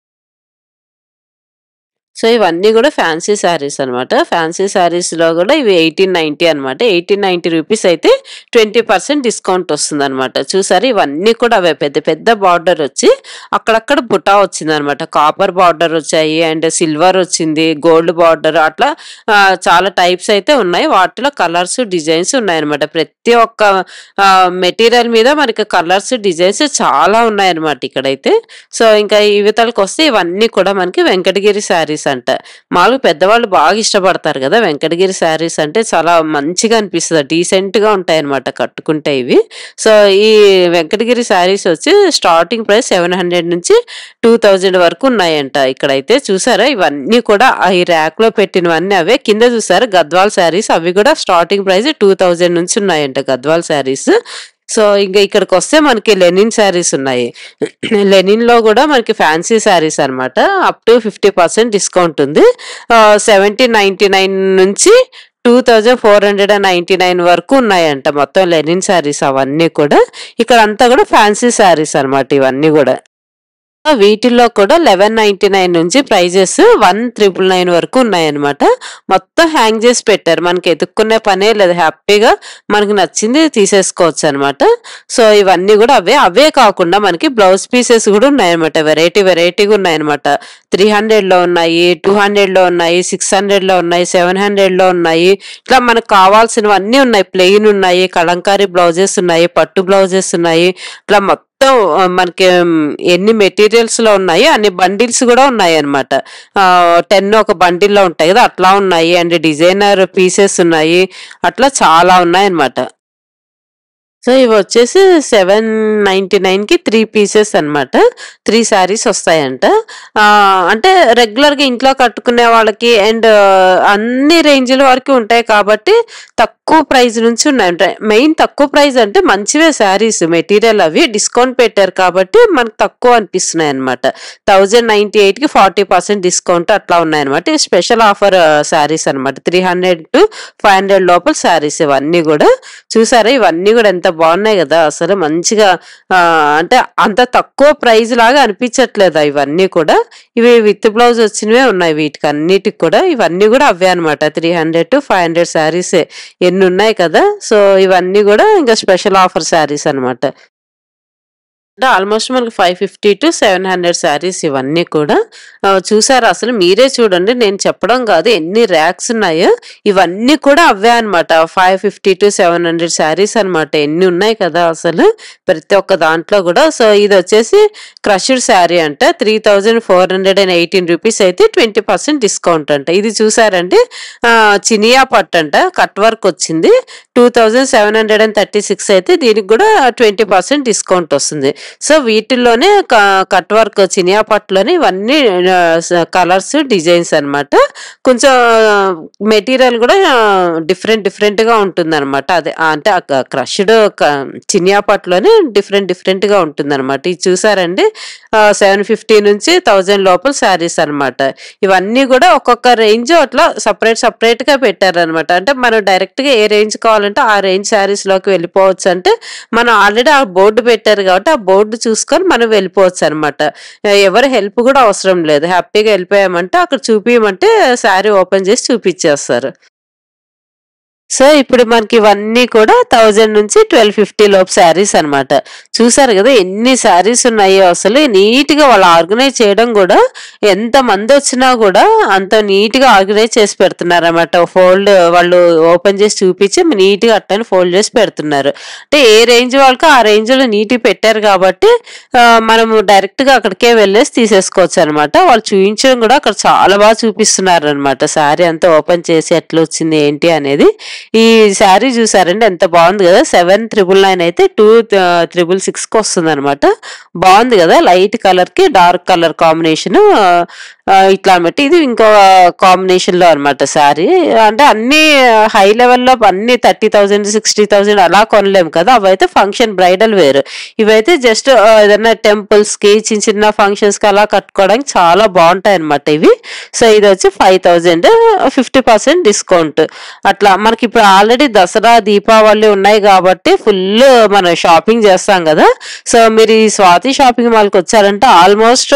సో ఇవన్నీ కూడా ఫ్యాన్సీ శారీస్ అన్నమాట ఫ్యాన్సీ శారీస్ లో కూడా ఇవి ఎయిటీన్ నైన్టీ అనమాట ఎయిటీన్ నైన్టీ రూపీస్ అయితే ట్వంటీ పర్సెంట్ డిస్కౌంట్ వస్తుంది అనమాట చూసారు ఇవన్నీ కూడా అవే పెద్ద పెద్ద బార్డర్ వచ్చి అక్కడక్కడ బుటా వచ్చింది అనమాట కాపర్ బార్డర్ వచ్చాయి అండ్ సిల్వర్ వచ్చింది గోల్డ్ బార్డర్ అట్లా ఆ, చాలా టైప్స్ అయితే ఉన్నాయి వాటిలో కలర్స్ డిజైన్స్ ఉన్నాయి అనమాట ప్రతి ఒక్క మెటీరియల్ మీద మనకి కలర్స్ డిజైన్స్ చాలా ఉన్నాయి అనమాట ఇక్కడైతే సో ఇంకా యువతలకు వస్తే ఇవన్నీ కూడా మనకి వెంకటగిరి శారీస్ అంట మామూలుగా పెద్దవాళ్ళు బాగా ఇష్టపడతారు కదా వెంకటగిరి శారీస్ అంటే చాలా మంచిగా అనిపిస్తుంది డీసెంట్ గా ఉంటాయి అనమాట కట్టుకుంటే ఇవి సో ఈ వెంకటగిరి శారీస్ వచ్చి స్టార్టింగ్ ప్రైస్ సెవెన్ హండ్రెడ్ నుంచి టూ థౌజండ్ వరకు ఉన్నాయంట ఇక్కడైతే చూసారా ఇవన్నీ కూడా ఆ ఈ ర్యాక్ లో పెట్టినవన్నీ అవే కింద చూసారా గద్వాల్ శారీస్ అవి కూడా స్టార్టింగ్ ప్రైస్ టూ థౌజండ్ నుంచి ఉన్నాయంట గద్వాల్ శారీస్ సో ఇంకా ఇక్కడికి వస్తే మనకి లెనిన్ శారీస్ ఉన్నాయి లెనిన్ లో కూడా మనకి ఫ్యాన్సీ శారీస్ అన్నమాట up to fifty percent discount ఉంది సెవెంటీన్ నైన్టీ నైన్ నుంచి two thousand four hundred and ninety nine వరకు ఉన్నాయంట మొత్తం లెనిన్ శారీస్ అవన్నీ కూడా ఇక్కడ అంతా కూడా ఫ్యాన్సీ శారీస్ అన్నమాట ఇవన్నీ కూడా వీటిల్లో కూడా లెవెన్ నైన్టీ నైన్ నుంచి ప్రైజెస్ వన్ త్రిపుల్ నైన్ వరకు ఉన్నాయన్నమాట మొత్తం హ్యాంగ్ చేసి పెట్టారు మనకి ఎదుక్కునే పనే లేదు హ్యాపీగా మనకి నచ్చింది తీసేసుకోవచ్చు అనమాట సో ఇవన్నీ కూడా అవే అవే కాకుండా మనకి బ్లౌజ్ పీసెస్ కూడా ఉన్నాయన్నమాట వెరైటీ వెరైటీగా ఉన్నాయన్నమాట త్రీ హండ్రెడ్ లో ఉన్నాయి టూ హండ్రెడ్ లో ఉన్నాయి సిక్స్ హండ్రెడ్ లో ఉన్నాయి సెవెన్ హండ్రెడ్ లో ఉన్నాయి ఇట్లా మనకు కావాల్సినవన్నీ ఉన్నాయి ప్లెయిన్ ఉన్నాయి కలంకారీ బ్లౌజెస్ ఉన్నాయి పట్టు బ్లౌజెస్ ఉన్నాయి ఇట్లా మొత్తం ఆ, మనకి ఉమ్, ఎన్ని మెటీరియల్స్ లో ఉన్నాయి అన్ని బండిల్స్ కూడా ఉన్నాయి అనమాట టెన్ ఒక బండిల్ లో ఉంటాయి కదా అట్లా ఉన్నాయి అండ్ డిజైనర్ పీసెస్ ఉన్నాయి అట్లా చాలా ఉన్నాయి అనమాట సో ఇవి వచ్చేసి సెవెన్ నైన్టీ నైన్ కి త్రీ పీసెస్ అన్నమాట త్రీ శారీస్ వస్తాయంట ఆ, అంటే రెగ్యులర్ గా ఇంట్లో కట్టుకునే వాళ్ళకి అండ్ అన్ని రేంజ్ల వరకు ఉంటాయి కాబట్టి తక్కువ ప్రైస్ నుంచి ఉన్నాయి అంటే మెయిన్ తక్కువ ప్రైస్ అంటే మంచివే శారీస్ మెటీరియల్ అవి డిస్కౌంట్ పెట్టారు కాబట్టి మనకు తక్కువ అనిపిస్తున్నాయి అనమాట థౌజండ్ నైన్టీ ఎయిట్ కి ఫార్టీ పర్సెంట్ డిస్కౌంట్ అట్లా ఉన్నాయన్నమాట ఇవి స్పెషల్ ఆఫర్ శారీస్ అన్నమాట three hundred to five hundred లోపల శారీస్ ఇవన్నీ కూడా చూసారా ఇవన్నీ కూడా ఎంత బాగున్నాయి కదా అసలు మంచిగా ఆ, అంటే అంత తక్కువ ప్రైస్ లాగా అనిపించట్లేదు ఇవన్నీ కూడా ఇవి విత్ బ్లౌజ్ వచ్చినవే ఉన్నాయి వీటికి అన్నిటికి కూడా ఇవన్నీ కూడా అవే అనమాట three hundred to five hundred saris ఎన్ని ఉన్నాయి కదా సో ఇవన్నీ కూడా ఇంకా స్పెషల్ ఆఫర్ శారీస్ అన్నమాట అంటే ఆల్మోస్ట్ మనకి five fifty to seven hundred saris ఇవన్నీ కూడా ఆ, చూసారా అసలు మీరే చూడండి నేను చెప్పడం కాదు ఎన్ని ర్యాక్స్ ఉన్నాయో ఇవన్నీ కూడా అవే అన్నమాట five fifty to seven hundred saris అనమాట ఎన్ని ఉన్నాయి కదా అసలు ప్రతి ఒక్క దాంట్లో కూడా సో ఇది వచ్చేసి క్రష్డ్ శారీ అంట three thousand four hundred and eighteen rupees అయితే ట్వంటీ పర్సెంట్ డిస్కౌంట్ అంట ఇది చూసారంటే ఆ, చినియా పట్టు అంట కట్ వర్క్ వచ్చింది two thousand seven hundred and thirty six అయితే దీనికి కూడా ట్వంటీ పర్సెంట్ డిస్కౌంట్ వస్తుంది సో వీటిల్లోనే క- కట్ వర్క్ చినియా పట్టులోనే ఇవన్నీ కలర్స్ డిజైన్స్ అన్నమాట కొంచెం మెటీరియల్ కూడా డిఫరెంట్ డిఫరెంట్ గా ఉంటుంది అనమాట అదే ఆ, అంటే క్రష్డ్ చినియా పట్టులోనే డిఫరెంట్ డిఫరెంట్ గా ఉంటుంది అనమాట ఇది చూసారండి సెవెన్ ఫిఫ్టీ నుంచి థౌజండ్ లోపల శారీస్ అన్నమాట ఇవన్నీ కూడా ఒక్కొక్క రేంజ్ అట్లా సపరేట్ సపరేట్ గా పెట్టారనమాట అంటే మనం డైరెక్ట్ గా ఏ రేంజ్ కావాలంటే ఆ రేంజ్ శారీస్ లోకి వెళ్ళిపోవచ్చు అంటే మనం ఆల్రెడీ ఆ బోర్డు పెట్టారు కాబట్టి ఆ బోర్డు చూసుకొని మనం వెళ్ళిపోవచ్చు అనమాట ఎవరి హెల్ప్ కూడా అవసరం లేదు హ్యాపీగా వెళ్ళిపోయామంటే అక్కడ చూపించమంటే శారీ ఓపెన్ చేసి చూపించేస్తారు సో ఇప్పుడు మనకి ఇవన్నీ కూడా థౌజండ్ నుంచి ట్వెల్వ్ ఫిఫ్టీ లోపు శారీస్ అన్నమాట చూసారు కదా ఎన్ని శారీస్ ఉన్నాయో అసలు నీట్ గా వాళ్ళు ఆర్గనైజ్ చేయడం కూడా ఎంత మంది వచ్చినా కూడా అంత నీట్ గా ఆర్గనైజ్ చేసి పెడుతున్నారు అనమాట ఫోల్డ్ వాళ్ళు ఓపెన్ చేసి చూపించి నీట్ గా అట్లనే ఫోల్డ్ చేసి పెడుతున్నారు అంటే ఏ రేంజ్ వాళ్ళకి ఆ రేంజ్ లో నీట్ పెట్టారు కాబట్టి ఆ, మనము డైరెక్ట్ గా అక్కడికే వెళ్ళేసి తీసేసుకోవచ్చు అనమాట వాళ్ళు చూపించడం కూడా అక్కడ చాలా బాగా చూపిస్తున్నారు అనమాట శారీ అంతా ఓపెన్ చేసి ఎట్లా వచ్చింది ఏంటి అనేది ఈ శారీ చూసారండి ఎంత బాగుంది కదా సెవెన్ త్రిబుల్ నైన్ అయితే టూ త్రిబుల్ సిక్స్ కి వస్తుంది అనమాట బాగుంది కదా లైట్ కలర్ కి డార్క్ కలర్ కాంబినేషన్ ఇట్లా అనమాట ఇది ఇంకో కాంబినేషన్ లో అనమాట శారీ అంటే అన్ని హై లెవెల్లో అన్ని థర్టీ థౌజండ్ సిక్స్టీ థౌజండ్ అలా కొనలేము కదా అవైతే ఫంక్షన్ బ్రైడల్ వేరు ఇవైతే జస్ట్ ఏదైనా టెంపుల్స్ కి చిన్న చిన్న ఫంక్షన్స్ కి అలా కట్టుకోవడానికి చాలా బాగుంటాయి అనమాట ఇవి సో ఇది వచ్చి five thousand fifty percent discount అట్లా మనకి ఇప్పుడు ఆల్రెడీ దసరా దీపావళి ఉన్నాయి కాబట్టి ఫుల్ మనం షాపింగ్ చేస్తాం కదా సో మీరు ఈ స్వాతి షాపింగ్ మాల్కి వచ్చారంటే ఆల్మోస్ట్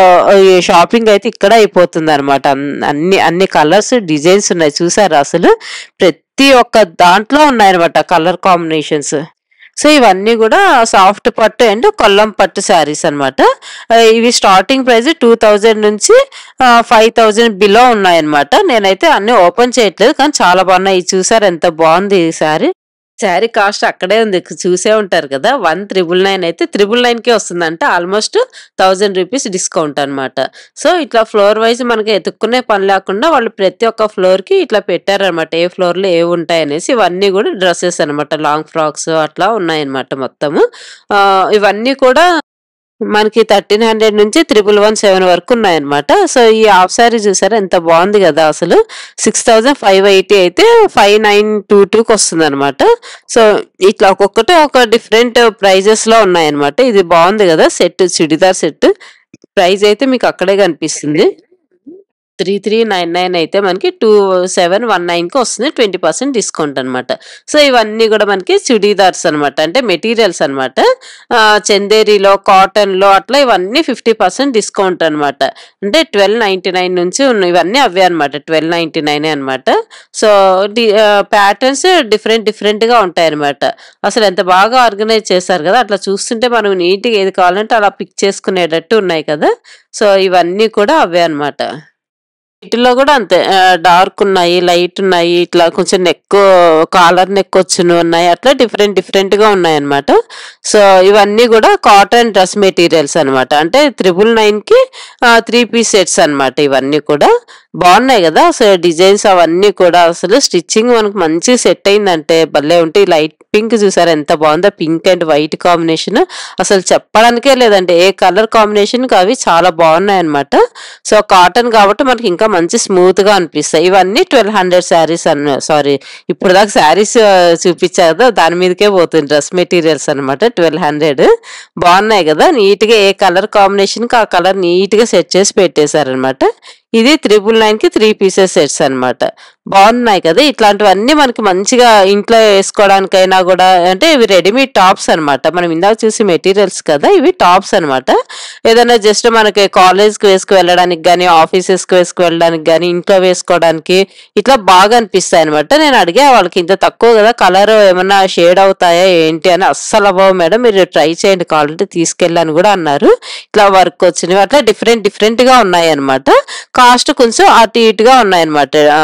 ఈ షాపింగ్ అయితే ఇక్కడ అయిపోతుంది అనమాట అన్ని అన్ని కలర్స్ డిజైన్స్ ఉన్నాయి చూసారా అసలు ప్రతి ఒక్క దాంట్లో ఉన్నాయన్నమాట కలర్ కాంబినేషన్స్ సో ఇవన్నీ కూడా సాఫ్ట్ పట్టు అండ్ కొల్లం పట్టు శారీస్ అనమాట ఇవి స్టార్టింగ్ ప్రైస్ టూ థౌజండ్ నుంచి ఫైవ్ థౌజండ్ బిలో ఉన్నాయన్నమాట నేనైతే అన్ని ఓపెన్ చేయట్లేదు కానీ చాలా బాగున్నాయి ఇది చూసారు ఎంత బాగుంది ఈ శారీ శారీ కాస్ట్ అక్కడే ఉంది చూసే ఉంటారు కదా వన్ త్రిబుల్ నైన్ అయితే త్రిబుల్ నైన్ కి వస్తుందంటే ఆల్మోస్ట్ థౌజండ్ రూపీస్ డిస్కౌంట్ అన్నమాట సో ఇట్లా ఫ్లోర్ వైజ్ మనకి ఎత్తుక్కునే పని లేకుండా వాళ్ళు ప్రతి ఒక్క ఫ్లోర్ కి ఇట్లా పెట్టారనమాట ఏ ఫ్లోర్ లో ఏవి ఉంటాయి అనేసి ఇవన్నీ కూడా డ్రెస్సెస్ అన్నమాట లాంగ్ ఫ్రాక్స్ అట్లా ఉన్నాయన్నమాట మొత్తము ఆ, ఇవన్నీ కూడా మనకి థర్టీన్ హండ్రెడ్ నుంచి త్రిబుల్ వన్ సెవెన్ వరకు ఉన్నాయన్నమాట సో ఈ హాఫ్ శారీ చూసారా ఎంత బాగుంది కదా అసలు సిక్స్ థౌజండ్ ఫైవ్ ఎయిటీ అయితే ఫైవ్ నైన్ టూ టూకి వస్తుంది అనమాట సో ఇట్లా ఒక్కొక్కటి ఒక డిఫరెంట్ ప్రైజెస్ లో ఉన్నాయన్నమాట ఇది బాగుంది కదా సెట్ చుడిదార్ సెట్ ప్రైస్ అయితే మీకు అక్కడే కనిపిస్తుంది త్రీ త్రీ నైన్ నైన్ అయితే మనకి టూ సెవెన్ వన్ నైన్ కి వస్తుంది ట్వంటీ పర్సెంట్ డిస్కౌంట్ అనమాట సో ఇవన్నీ కూడా మనకి చుడీదార్స్ అనమాట అంటే మెటీరియల్స్ అనమాట చందేరిలో కాటన్ లో అట్లా ఇవన్నీ ఫిఫ్టీ పర్సెంట్ డిస్కౌంట్ అనమాట అంటే ట్వెల్వ్ నైన్టీ నైన్ నుంచి ఉన్న ఇవన్నీ అవే అనమాట ట్వెల్వ్ నైన్టీ నైన్ అనమాట సో ప్యాటర్న్స్ డిఫరెంట్ డిఫరెంట్ గా ఉంటాయి అనమాట అసలు ఎంత బాగా ఆర్గనైజ్ చేశారు కదా అట్లా చూస్తుంటే మనం నీట్ గా ఏది కావాలంటే అలా పిక్ చేసుకునేటట్టు ఉన్నాయి కదా సో ఇవన్నీ కూడా అవే అన్నమాట వీటిలో కూడా అంతే డార్క్ ఉన్నాయి లైట్ ఉన్నాయి ఇట్లా కొంచెం నెక్ కాలర్ నెక్ వచ్చిన ఉన్నాయి అట్లా డిఫరెంట్ డిఫరెంట్ గా ఉన్నాయి అన్నమాట సో ఇవన్నీ కూడా కాటన్ డ్రెస్ మెటీరియల్స్ అన్నమాట అంటే త్రిబుల్ నైన్ కి త్రీ పీస్ సెట్స్ అన్నమాట ఇవన్నీ కూడా బాగున్నాయి కదా అసలు డిజైన్స్ అవన్నీ కూడా అసలు స్టిచ్చింగ్ మనకు మంచి సెట్ అయిందంటే భలే ఉంటే ఈ లైట్ పింక్ చూసారు ఎంత బాగుందో పింక్ అండ్ వైట్ కాంబినేషన్ అసలు చెప్పడానికే లేదంటే ఏ కలర్ కాంబినేషన్ అవి చాలా బాగున్నాయి అనమాట సో కాటన్ కాబట్టి మనకి ఇంకా మంచి స్మూత్ గా అనిపిస్తాయి ఇవన్నీ ట్వెల్వ్ హండ్రెడ్ శారీస్ అన్న సారీ ఇప్పుడు దాకా శారీస్ చూపించారు కదా దాని మీదకే పోతుంది డ్రెస్ మెటీరియల్స్ అనమాట ట్వెల్వ్ హండ్రెడ్ బాగున్నాయి కదా నీట్ గా ఏ కలర్ కాంబినేషన్ కి ఆ కలర్ నీట్ గా సెట్ చేసి పెట్టేశారనమాట ఇది త్రిబుల్ నైన్ కి త్రీ పీసెస్ సెట్స్ అన్నమాట బాగున్నాయి కదా ఇట్లాంటివన్నీ మనకి మంచిగా ఇంట్లో వేసుకోవడానికైనా కూడా అంటే ఇవి రెడీమేడ్ టాప్స్ అన్నమాట మనం ఇందాక చూసి మెటీరియల్స్ కదా ఇవి టాప్స్ అన్నమాట ఏదైనా జస్ట్ మనకి కాలేజ్ కి వేసుకు వెళ్ళడానికి కానీ ఆఫీసెస్ కి వేసుకు వెళ్ళడానికి కానీ ఇంట్లో వేసుకోవడానికి ఇట్లా బాగా అనిపిస్తాయి అనమాట నేను అడిగా వాళ్ళకి ఇంత తక్కువ కదా కలర్ ఏమన్నా షేడ్ అవుతాయా ఏంటి అని అస్సలు అవ్వవు మేడం మీరు ట్రై చేయండి కావాలంటే తీసుకెళ్ళని కూడా అన్నారు ఇట్లా వర్క్ వచ్చినవి అట్లా డిఫరెంట్ డిఫరెంట్ గా ఉన్నాయి అనమాట కాస్ట్ కొంచెం అటు ఇటుగా ఉన్నాయన్నమాట ఆ.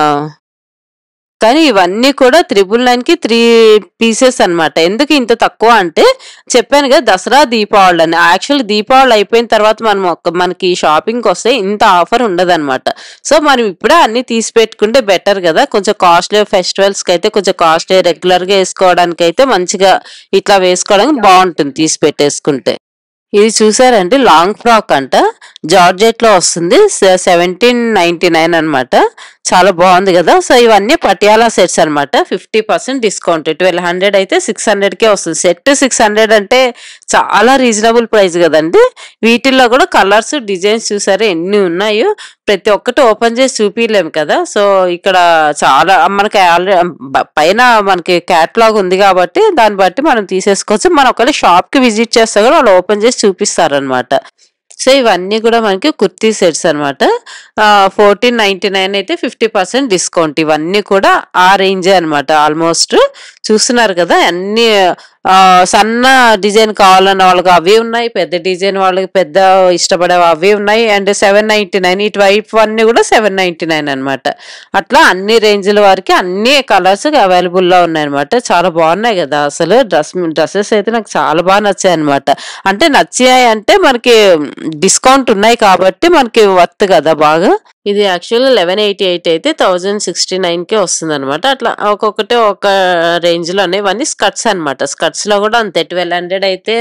కానీ ఇవన్నీ కూడా త్రిబుల్ నైన్ కి త్రీ పీసెస్ అన్నమాట ఎందుకు ఇంత తక్కువ అంటే చెప్పాను కదా దసరా దీపావళి అని యాక్చువల్ దీపావళి అయిపోయిన తర్వాత మనం ఒక మనకి షాపింగ్ వస్తే ఇంత ఆఫర్ ఉండదు అనమాట సో మనం ఇప్పుడే అన్ని తీసి పెట్టుకుంటే బెటర్ కదా కొంచెం కాస్ట్లీ ఫెస్టివల్స్ కి అయితే కొంచెం కాస్ట్లీ రెగ్యులర్ గా వేసుకోవడానికి అయితే మంచిగా ఇట్లా వేసుకోవడానికి బాగుంటుంది తీసి పెట్టేసుకుంటే ఇది చూసారండి లాంగ్ ఫ్రాక్ అంట జార్జెట్ లో వస్తుంది సెవెంటీన్ నైన్టీ నైన్ అనమాట చాలా బాగుంది కదా సో ఇవన్నీ పటియాలా సెట్స్ అన్నమాట fifty percent discount twelve hundred అయితే సిక్స్ హండ్రెడ్ కే వస్తుంది సెట్ సిక్స్ హండ్రెడ్ అంటే చాలా రీజనబుల్ ప్రైస్ కదండి వీటిల్లో కూడా కలర్స్ డిజైన్స్ చూసారా ఎన్ని ఉన్నాయో ప్రతి ఒక్కటి ఓపెన్ చేసి చూపించలేము కదా సో ఇక్కడ చాలా మనకి ఆల్రెడీ పైన మనకి క్యాట్లాగ్ ఉంది కాబట్టి దాన్ని బట్టి మనం తీసేసుకోవచ్చు మనం ఒకవేళ షాప్ కి విజిట్ చేస్తే కూడా వాళ్ళు ఓపెన్ చేసి చూపిస్తారనమాట సో ఇవన్నీ కూడా మనకి కుర్తీ సెట్స్ అనమాట ఫోర్టీన్ నైన్టీ నైన్ అయితే ఫిఫ్టీ పర్సెంట్ డిస్కౌంట్ ఇవన్నీ కూడా ఆ రేంజే అనమాట ఆల్మోస్ట్ చూస్తున్నారు కదా అన్ని ఆ, సన్న డిజైన్ కావాలన్న వాళ్ళకి అవి ఉన్నాయి పెద్ద డిజైన్ వాళ్ళకి పెద్ద ఇష్టపడే అవి ఉన్నాయి అండ్ సెవెన్ నైన్టీ నైన్ ఇటువైపు అన్ని కూడా సెవెన్ నైన్టీ నైన్ అనమాట అట్లా అన్ని రేంజ్ల వారికి అన్ని కలర్స్ అవైలబుల్ లో ఉన్నాయి అనమాట చాలా బాగున్నాయి కదా అసలు డ్రెస్ డ్రెస్సెస్ అయితే నాకు చాలా బాగా నచ్చాయి అనమాట అంటే నచ్చాయి అంటే మనకి డిస్కౌంట్ ఉన్నాయి కాబట్టి మనకి వర్త్ కదా బాగా ఇది యాక్చువల్ లెవెన్ ఎయిటీ ఎయిట్ అయితే థౌజండ్ సిక్స్టీ నైన్ కే వస్తుంది అనమాట అట్లా ఒక్కొక్కటి ఒక రేంజ్ లోనే ఇవన్నీ స్కర్ట్స్ అనమాట స్కర్ట్స్ లో కూడా అంతే ట్వెల్వ్ హండ్రెడ్ అయితే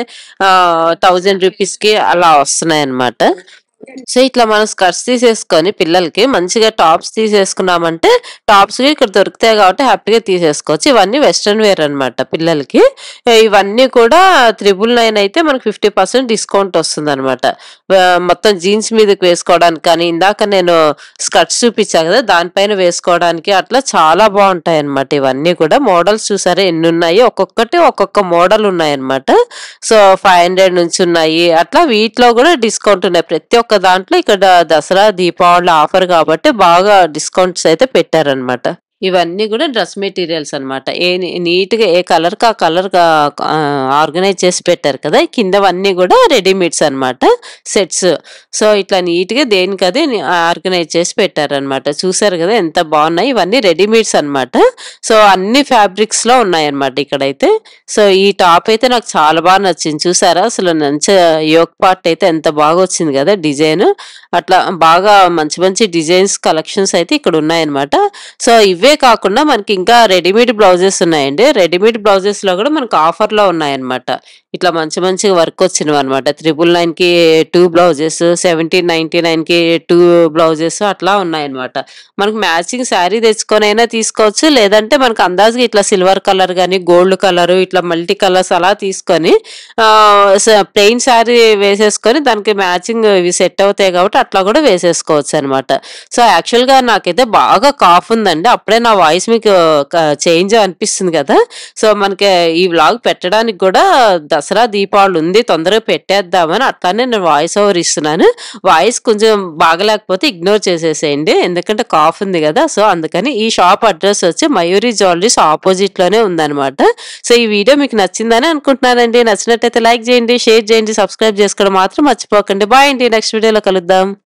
థౌజండ్ రూపీస్ కి అలా వస్తున్నాయి అనమాట సో ఇట్లా మనం స్కర్ట్స్ తీసేసుకొని పిల్లలకి మంచిగా టాప్స్ తీసేసుకున్నామంటే టాప్స్ ఇక్కడ దొరుకుతాయి కాబట్టి హ్యాపీగా తీసేసుకోవచ్చు ఇవన్నీ వెస్ట్రన్ వేర్ అన్నమాట పిల్లలకి ఏ, ఇవన్నీ కూడా త్రిబుల్ నైన్ అయితే మనకి ఫిఫ్టీ పర్సెంట్ డిస్కౌంట్ వస్తుంది అనమాట మొత్తం జీన్స్ మీదకి వేసుకోవడానికి కానీ ఇందాక నేను స్కర్ట్స్ చూపించా కదా దానిపైన వేసుకోవడానికి అట్లా చాలా బాగుంటాయి అనమాట ఇవన్నీ కూడా మోడల్స్ చూసారా ఎన్ని ఉన్నాయి ఒక్కొక్కటి ఒక్కొక్క మోడల్ ఉన్నాయి అనమాట సో ఫైవ్ హండ్రెడ్ నుంచి ఉన్నాయి అట్లా వీటిలో కూడా డిస్కౌంట్ ఉన్నాయి ప్రతి ఒక్క దాంట్లో ఇక్కడ దసరా దీపావళి ఆఫర్ కాబట్టి బాగా డిస్కౌంట్స్ అయితే పెట్టారనమాట ఇవన్నీ కూడా డ్రెస్ మెటీరియల్స్ అన్నమాట ఏ నీట్ గా ఏ కలర్ కా కలర్ ఆర్గనైజ్ చేసి పెట్టారు కదా ఈ కిందవన్నీ కూడా రెడీమేడ్స్ అన్నమాట సెట్స్ సో ఇట్లా నీట్ గా దేనికి అది ఆర్గనైజ్ చేసి పెట్టారనమాట చూసారు కదా ఎంత బాగున్నాయి ఇవన్నీ రెడీమేడ్స్ అన్నమాట సో అన్ని ఫ్యాబ్రిక్స్ లో ఉన్నాయి అన్నమాట ఇక్కడైతే సో ఈ టాప్ అయితే నాకు చాలా బాగా నచ్చింది చూసారా అసలు మంచి యోక్ పార్ట్ అయితే ఎంత బాగా వచ్చింది కదా డిజైన్ అట్లా బాగా మంచి మంచి డిజైన్స్ కలెక్షన్స్ అయితే ఇక్కడ ఉన్నాయన్నమాట సో ఇవే కాకుండా మనకి ఇంకా రెడీమేడ్ బ్లౌజెస్ ఉన్నాయండి రెడీమేడ్ బ్లౌజెస్ లో కూడా మనకు ఆఫర్ లో ఉన్నాయన్నమాట ఇట్లా మంచి మంచి వర్క్ వచ్చినవి అనమాట త్రిబుల్ నైన్ కి two blouses seventeen ninety nine కి టూ బ్లౌజెస్ అట్లా ఉన్నాయన్నమాట మనకు మ్యాచింగ్ శారీ తెచ్చుకొని అయినా తీసుకోవచ్చు లేదంటే మనకు అందాజుగా ఇట్లా సిల్వర్ కలర్ కానీ గోల్డ్ కలర్ ఇట్లా మల్టీ కలర్స్ అలా తీసుకొని ప్లెయిన్ శారీ వేసేసుకొని దానికి మ్యాచింగ్ ఇవి సెట్ అవుతాయి కాబట్టి అట్లా కూడా వేసేసుకోవచ్చు అనమాట సో యాక్చువల్ గా నాకైతే బాగా కాఫ్ ఉందండి అప్పుడే నా వాయిస్ మీకు చేంజ్ అనిపిస్తుంది కదా సో మనకి ఈ వ్లాగ్ పెట్టడానికి కూడా దసరా దీపావళి ఉంది తొందరగా పెట్టేద్దామని అట్లానే నేను వాయిస్ ఓవర్ ఇస్తున్నాను వాయిస్ కొంచెం బాగలేకపోతే ఇగ్నోర్ చేసేసేయండి ఎందుకంటే కాఫ్ ఉంది కదా సో అందుకని ఈ షాప్ అడ్రస్ వచ్చి మయూరి జ్యువెలరీస్ ఆపోజిట్ లోనే ఉందన్నమాట సో ఈ వీడియో మీకు నచ్చిందని అనుకుంటున్నానండి నచ్చినట్టయితే లైక్ చేయండి షేర్ చేయండి సబ్స్క్రైబ్ చేసుకోవడం మాత్రం మర్చిపోకండి బాయ్ అండి నెక్స్ట్ వీడియోలో కలుద్దాం